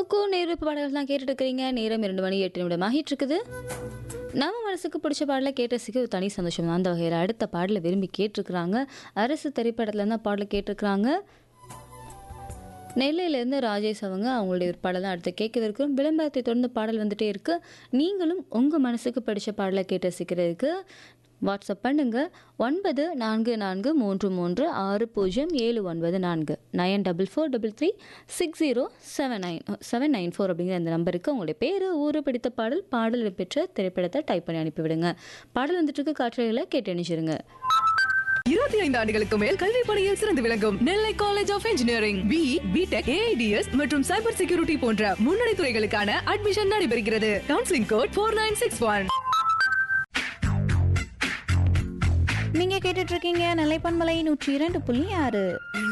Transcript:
குக்கு நேரு பாடல்கள் தான் கேட்டுட்டு இருக்கிறீங்க நேரம் இரண்டு மணி எட்டு நிமிடம் ஆகிட்டு இருக்குது நம்ம மனசுக்கு பிடிச்ச பாடலை கேட்ட ரசிக்க ஒரு தனி சந்தோஷம் தான் அந்த வகையில் அடுத்த பாடலை விரும்பி கேட்டிருக்கிறாங்க அரசு திரைப்படத்துல இருந்து பாடலை கேட்டிருக்கிறாங்க நெல்லையிலேருந்து ராஜேஷ் அவங்க அவங்களுடைய ஒரு பாடல் தான் அடுத்து கேட்கறதுக்கும் விளம்பரத்தை தொடர்ந்து பாடல் வந்துட்டே இருக்கு நீங்களும் உங்கள் மனசுக்கு பிடிச்ச பாடலை கேட்டு ரசிக்கிறதுக்கு வாட்ஸ்அப் பண்ணுங்க ஒன்பது நான்கு நான்கு மூன்று மூன்று ஆறு பூஜ்ஜியம் ஏழு ஒன்பது நான்கு nine double four double three six zero seven nine seven nine four அப்படிங்கிற அந்த நம்பருக்கு உங்களுடைய பேர் ஊரு பிடித்த பாடல் பாடல் பெற்ற திரைப்படத்தை டைப் பண்ணி அனுப்பிவிடுங்க பாடல் வந்துட்டு இருக்கு காற்றலையில் கேட்டு அணிச்சிருங்க இருபத்தி ஐந்து ஆண்டுகளுக்கு மேல் கல்வி பணியில் சிறந்து விளங்கும் Nellai college of engineering B BTech AIDS மற்றும் சைபர் செக்யூரிட்டி போன்ற முன்னணி துறைகளுக்கான அட்மிஷன் நடைபெறுகிறது counselling code four nine six one நீங்க கேட்டுட்டு இருக்கீங்க நிலைப்பன்மலை நூற்றி இரண்டு புள்ளி ஆறு